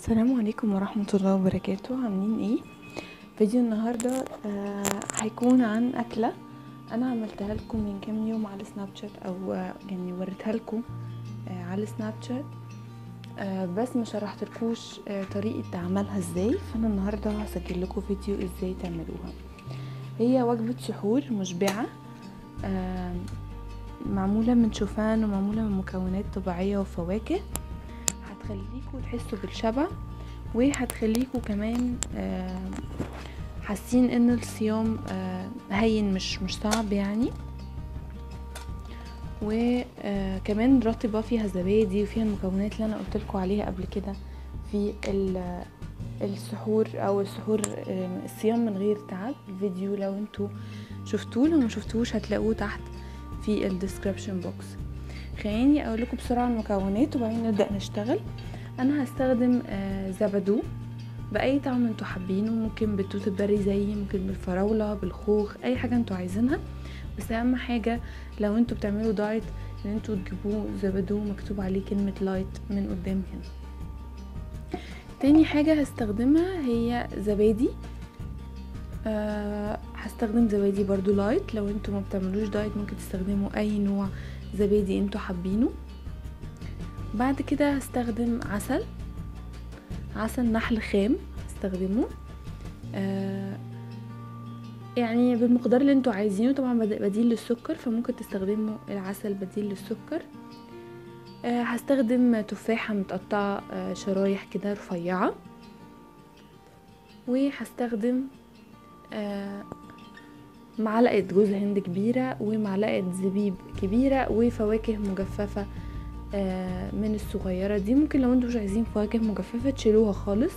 السلام عليكم ورحمة الله وبركاته عاملين ايه فيديو النهاردة آه هيكون عن أكلة أنا عملتها لكم من كام يوم على سناب شات أو آه، يعني وريتها لكم آه على سناب شات آه بس ما شرحتلكوش آه طريقة عملها ازاي فأنا النهاردة هسجل لكم فيديو ازاي تعملوها هي وجبة سحور مشبعة آه معمولة من شوفان ومعمولة من مكونات طبيعية وفواكه هتخليكوا تحسوا بالشبع وهتخليكوا كمان آه، حاسين ان الصيام آه، هين مش مش صعب يعني وكمان رطبة فيها زبادي وفيها المكونات اللي انا قلتلكوا عليها قبل كده في ال- السحور او السحور آه، الصيام من غير تعب الفيديو لو انتوا شفتوه لو ما شفتوهوش هتلاقوه تحت في الديسكريبشن بوكس خليني اقول لكم بسرعه المكونات وبعدين نبدا نشتغل انا هستخدم آه، زبدو باي طعم انتوا حابينه ممكن بالتوت البري زيي ممكن بالفراوله بالخوخ اي حاجه انتوا عايزينها بس اهم حاجه لو انتوا بتعملوا دايت ان انتوا تجيبوه زبدو مكتوب عليه كلمه لايت من قدام هنا تاني حاجه هستخدمها هي زبادي أه هستخدم زبادي برضو لايت لو انتوا ما بتعملوش دايت ممكن تستخدموا اي نوع زبادي انتوا حابينه بعد كده هستخدم عسل عسل نحل خام هستخدمه آه يعني بالمقدار اللي انتوا عايزينه طبعا بد- بديل للسكر فممكن تستخدموا العسل بديل للسكر آه هستخدم تفاحة متقطعة آه شرايح كده رفيعة وهستخدم آه معلقة جوز هند كبيرة ومعلقة زبيب كبيرة وفواكه مجففة آه، من الصغيرة دي ممكن لو انتوا مش عايزين فواكه مجففة تشيلوها خالص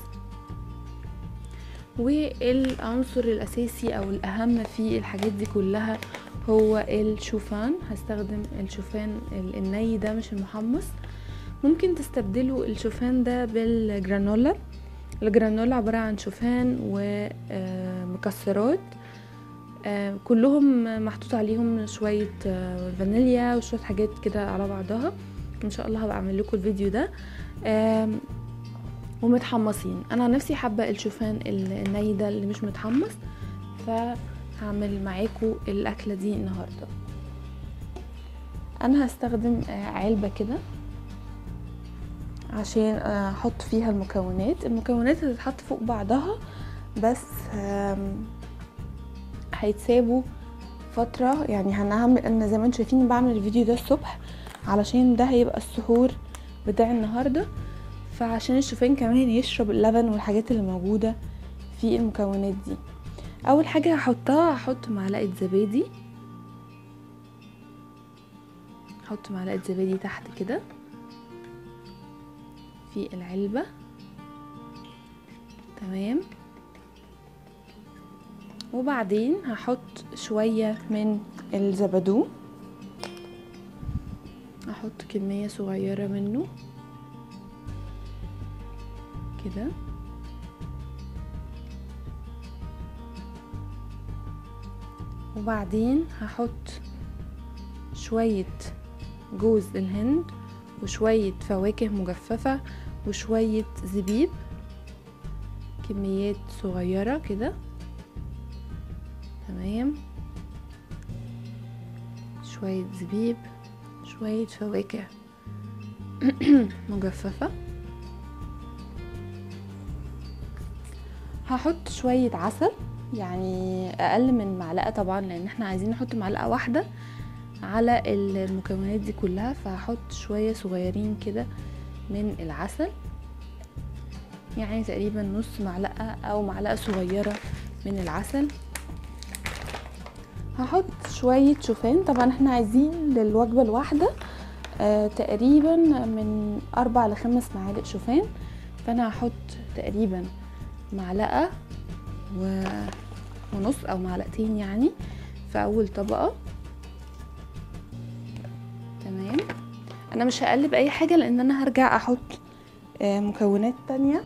والعنصر الأساسي أو الأهم في الحاجات دي كلها هو الشوفان هستخدم الشوفان ال- الني ده مش المحمص ممكن تستبدلوا الشوفان ده بالجرانولا الجرانولا عبارة عن شوفان ومكسرات كلهم محطوط عليهم شوية آه، فانيليا وشوية حاجات كده على بعضها ان شاء الله هبقى اعمل لكم الفيديو ده آم، ومتحمصين انا عن نفسي حابه الشوفان ال- الني ده اللي مش متحمص فهعمل معاكم الاكله دي النهارده انا هستخدم آه، علبه كده عشان آه، احط فيها المكونات المكونات هتتحط فوق بعضها بس آم، هيتسابوا فترة يعني هنعمل انا زي ما انتم شايفين بعمل الفيديو ده الصبح علشان ده هيبقى السحور بتاع النهاردة فعشان الشوفان كمان يشرب اللبن والحاجات اللي موجودة في المكونات دي اول حاجة هحطها هحط معلقة زبادي هحط معلقة زبادي تحت كده في العلبة تمام وبعدين هحط شوية من الزبدو احط كمية صغيرة منه كده وبعدين هحط شوية جوز الهند وشوية فواكه مجففة وشوية زبيب كميات صغيرة كده تمام شوية زبيب شوية فواكه مجففة هحط شوية عسل يعني أقل من معلقة طبعا لأن احنا عايزين نحط معلقة واحدة على المكونات دي كلها فهحط شوية صغيرين كده من العسل يعني تقريبا نص معلقة أو معلقة صغيرة من العسل هحط شوية شوفان طبعا احنا عايزين للوجبة الواحدة آه تقريبا من أربع لخمس معالق شوفان فأنا هحط تقريبا معلقة و... ونص أو معلقتين يعني في أول طبقة تمام أنا مش هقلب أي حاجة لأن أنا هرجع أحط آه مكونات تانية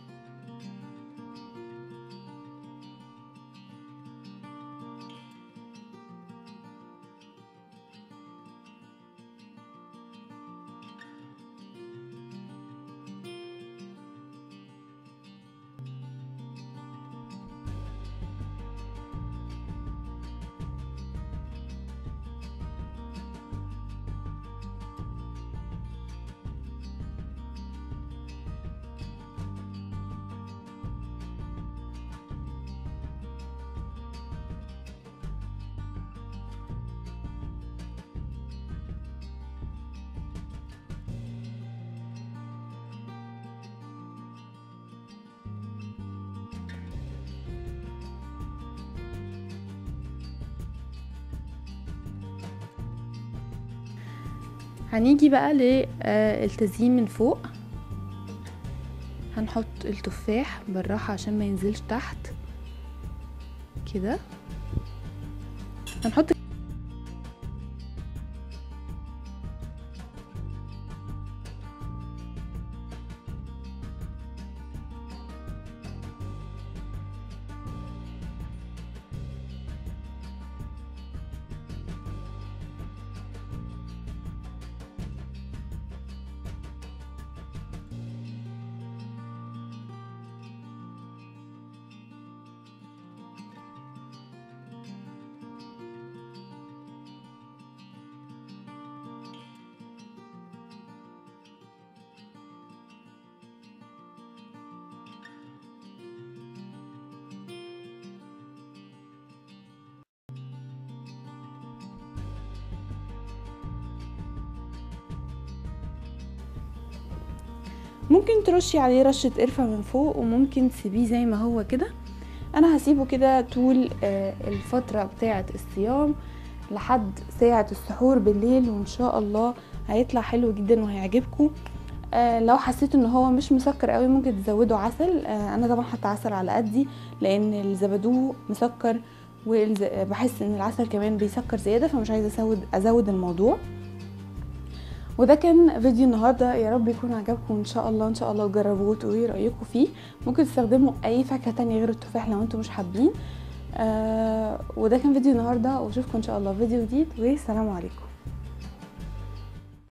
هنيجي بقى للتزيين من فوق هنحط التفاح بالراحة عشان ما ينزلش تحت كده هنحط ممكن ترشي عليه رشة قرفة من فوق وممكن تسيبيه زي ما هو كده انا هسيبه كده طول آه، الفترة بتاعة الصيام لحد ساعة السحور بالليل وان شاء الله هيطلع حلو جدا وهيعجبكم آه، لو حسيتوا ان هو مش مسكر قوي ممكن تزودوا عسل آه، انا طبعا حاطه عسل على قدي لان الزبادو مسكر وبحس ان العسل كمان بيسكر زياده فمش عايزه ازود ازود الموضوع وده كان فيديو النهارده يا رب يكون عجبكم ان شاء الله ان شاء الله تجربوه وتقولي رايكم فيه ممكن تستخدموا اي فاكهه تانية غير التفاح لو انتم مش حابين آه وده كان فيديو النهارده واشوفكم ان شاء الله في فيديو جديد والسلام عليكم